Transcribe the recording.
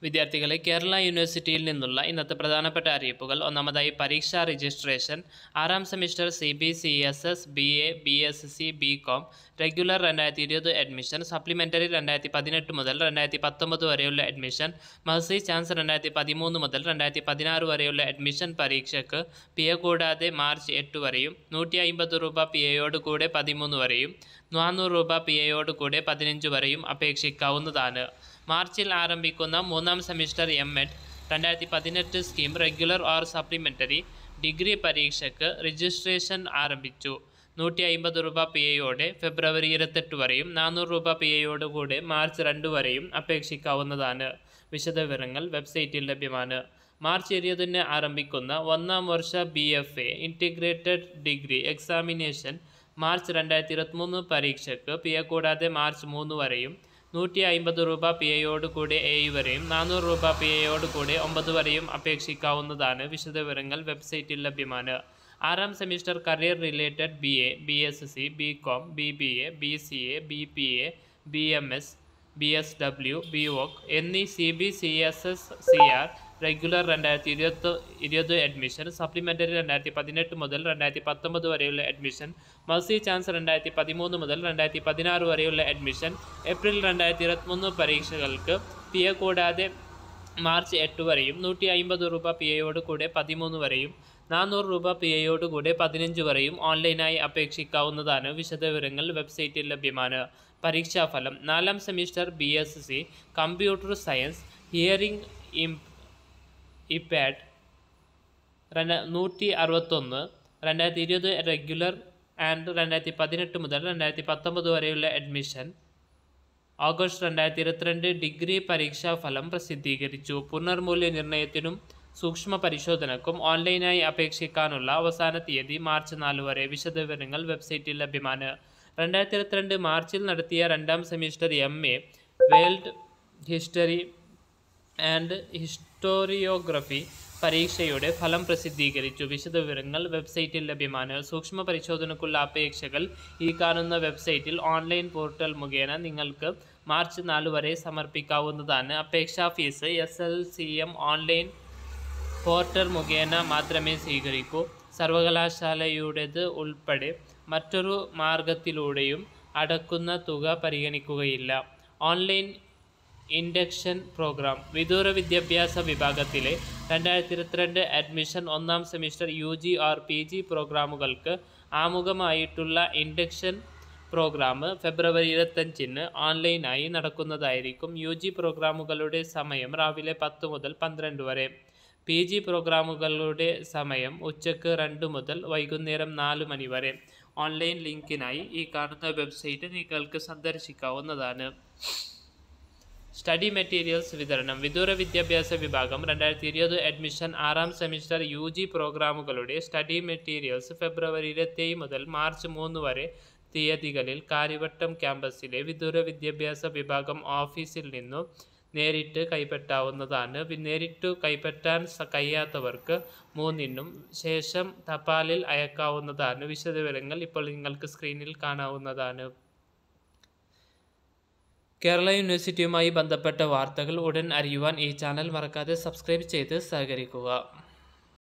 വിദ്യാർത്ഥികളെ കേരള യൂണിവേഴ്സിറ്റിയിൽ നിന്നുള്ള ഇന്നത്തെ പ്രധാനപ്പെട്ട അറിയിപ്പുകൾ ഒന്നാമതായി പരീക്ഷാ രജിസ്ട്രേഷൻ ആറാം semester C B C S S B A B S C B com regular രണ്ടായിരത്തി ഇരുപത് അഡ്മിഷൻ സപ്ലിമെൻ്ററി രണ്ടായിരത്തി പതിനെട്ട് മുതൽ രണ്ടായിരത്തി പത്തൊമ്പത് വരെയുള്ള അഡ്മിഷൻ മഹസി ചാൻസ് രണ്ടായിരത്തി പതിമൂന്ന് മുതൽ രണ്ടായിരത്തി പതിനാറ് വരെയുള്ള അഡ്മിഷൻ പരീക്ഷയ്ക്ക് പി എ കൂടാതെ മാർച്ച് എട്ട് വരെയും നൂറ്റി അമ്പത് രൂപ പി എയോട് കൂടെ പതിമൂന്ന് വരെയും നാനൂറ് രൂപ പി എയോട് കൂടെ പതിനഞ്ച് വരെയും അപേക്ഷിക്കാവുന്നതാണ് മാർച്ചിൽ ആരംഭിക്കുന്ന മൂന്നാം സെമിസ്റ്റർ എം എഡ് രണ്ടായിരത്തി പതിനെട്ട് scheme regular or supplementary degree പരീക്ഷയ്ക്ക് രജിസ്ട്രേഷൻ ആരംഭിച്ചു നൂറ്റി അമ്പത് രൂപ പി എയോടെ ഫെബ്രുവരി ഇരുപത്തെട്ട് വരെയും നാനൂറ് രൂപ പി എയോട് കൂടെ മാർച്ച് രണ്ട് വരെയും അപേക്ഷിക്കാവുന്നതാണ് വിശദവിവരങ്ങൾ വെബ്സൈറ്റിൽ ലഭ്യമാണ് മാർച്ച് ഇരുപതിന് ആരംഭിക്കുന്ന ഒന്നാം വർഷ B F A integrated degree examination March രണ്ടായിരത്തി ഇരുപത്തിമൂന്ന് പരീക്ഷയ്ക്ക് പി എ കൂടാതെ മാർച്ച് മൂന്ന് വരെയും നൂറ്റി അമ്പത് രൂപ പി എയോട് കൂടെ ഏഴ് വരെയും നാനൂറ് രൂപ പി എയോട് കൂടെ ഒമ്പത് വരെയും അപേക്ഷിക്കാവുന്നതാണ് വിശദവിവരങ്ങൾ വെബ്സൈറ്റിൽ ലഭ്യമാണ് ആറാം semester career related B A B S C B com B B A B C A B P A B M S B S W B voc എന്നീ C B C S S C R regular രണ്ടായിരത്തി ഇരുപത്തി ഇരുപത് admission supplementary രണ്ടായിരത്തി പതിനെട്ട് മുതൽ രണ്ടായിരത്തി പത്തൊമ്പത് വരെയുള്ള അഡ്മിഷൻ മസി ചാൻസ് രണ്ടായിരത്തി പതിമൂന്ന് മുതൽ രണ്ടായിരത്തി പതിനാറ് വരെയുള്ള അഡ്മിഷൻ ഏപ്രിൽ രണ്ടായിരത്തി ഇരുപത്തിമൂന്ന് പരീക്ഷകൾക്ക് പി എ കൂടാതെ മാർച്ച് എട്ട് വരെയും നൂറ്റി അമ്പത് രൂപ പി എയോട് കൂടെ പതിമൂന്ന് വരെയും നാനൂറ് രൂപ പി എയോട് കൂടെ പതിനഞ്ച് വരെയും ഓൺലൈനായി അപേക്ഷിക്കാവുന്നതാണ് വിശദവിവരങ്ങൾ വെബ്സൈറ്റിൽ ലഭ്യമാണ് പരീക്ഷാഫലം നാലാം semester B S C computer science hearing impaired രണ്ട് നൂറ്റി അറുപത്തൊന്ന് രണ്ടായിരത്തി ഇരുപത് റെഗുലർ ആൻഡ് രണ്ടായിരത്തി പതിനെട്ട് മുതൽ രണ്ടായിരത്തി പത്തൊമ്പത് വരെയുള്ള അഡ്മിഷൻ ഓഗസ്റ്റ് രണ്ടായിരത്തി ഇരുപത്തിരണ്ട് ഡിഗ്രി പരീക്ഷാ ഫലം പ്രസിദ്ധീകരിച്ചു പുനർമൂല്യനിർണ്ണയത്തിനും സൂക്ഷ്മ പരിശോധനക്കും ഓൺലൈനായി അപേക്ഷിക്കാനുള്ള അവസാന തീയതി മാർച്ച് നാല് വരെ വിശദവിവരങ്ങൾ വെബ്സൈറ്റിൽ ലഭ്യമാണ് രണ്ടായിരത്തി ഇരുപത്തിരണ്ട് മാർച്ചിൽ നടത്തിയ രണ്ടാം semester M A world history and historiography പരീക്ഷയുടെ ഫലം പ്രസിദ്ധീകരിച്ചു വിശദവിവരങ്ങൾ വെബ്സൈറ്റിൽ ലഭ്യമാണ് സൂക്ഷ്മ പരിശോധനയ്ക്കുള്ള അപേക്ഷകൾ ഈ കാണുന്ന വെബ്സൈറ്റിൽ ഓൺലൈൻ പോർട്ടൽ മുഖേന നിങ്ങൾക്ക് മാർച്ച് നാല് വരെ സമർപ്പിക്കാവുന്നതാണ് അപേക്ഷാ fees S L C M online portal മുഖേന മാത്രമേ സ്വീകരിക്കൂ സർവകലാശാലയുടേത് ഉൾപ്പെടെ മറ്റൊരു മാർഗത്തിലൂടെയും അടക്കുന്ന തുക പരിഗണിക്കുകയില്ല ഓൺലൈൻ ഇൻഡക്ഷൻ പ്രോഗ്രാം വിദൂര വിദ്യാഭ്യാസ വിഭാഗത്തിലെ രണ്ടായിരത്തി ഇരുപത്തിരണ്ട് അഡ്മിഷൻ ഒന്നാം semester U G R P G പ്രോഗ്രാമുകൾക്ക് ആമുഖമായിട്ടുള്ള ഇൻഡക്ഷൻ പ്രോഗ്രാം ഫെബ്രുവരി ഇരുപത്തഞ്ചിന് ഓൺലൈനായി നടക്കുന്നതായിരിക്കും യു ജി പ്രോഗ്രാമുകളുടെ സമയം രാവിലെ പത്ത് മുതൽ പന്ത്രണ്ട് വരെ പി ജി പ്രോഗ്രാമുകളുടെ സമയം ഉച്ചയ്ക്ക് രണ്ട് മുതൽ വൈകുന്നേരം നാല് മണി വരെ ഓൺലൈൻ ലിങ്കിനായി ഈ കാണുന്ന വെബ്സൈറ്റ് നിങ്ങൾക്ക് സന്ദർശിക്കാവുന്നതാണ് സ്റ്റഡി മെറ്റീരിയൽസ് വിതരണം വിദൂര വിദ്യാഭ്യാസ വിഭാഗം രണ്ടായിരത്തി ഇരുപത് അഡ്മിഷൻ ആറാം സെമിസ്റ്റർ യു ജി പ്രോഗ്രാമുകളുടെ സ്റ്റഡി മെറ്റീരിയൽസ് ഫെബ്രുവരി ഇരുപത്തേഴ് മുതൽ മാർച്ച് മൂന്ന് വരെ തീയതികളിൽ കാര്യവട്ടം ക്യാമ്പസിലെ വിദൂര വിദ്യാഭ്യാസ വിഭാഗം ഓഫീസിൽ നിന്നും നേരിട്ട് കൈപ്പറ്റാവുന്നതാണ് നേരിട്ട് കൈപ്പറ്റാൻ കഴിയാത്തവർക്ക് മൂന്നിനും ശേഷം തപാലിൽ അയക്കാവുന്നതാണ് വിശദവിവരങ്ങൾ ഇപ്പോൾ നിങ്ങൾക്ക് സ്ക്രീനിൽ കാണാവുന്നതാണ് കേരള യൂണിവേഴ്സിറ്റിയുമായി ബന്ധപ്പെട്ട വാർത്തകൾ ഉടൻ അറിയുവാൻ ഈ ചാനൽ മറക്കാതെ സബ്സ്ക്രൈബ് ചെയ്ത് സഹകരിക്കുക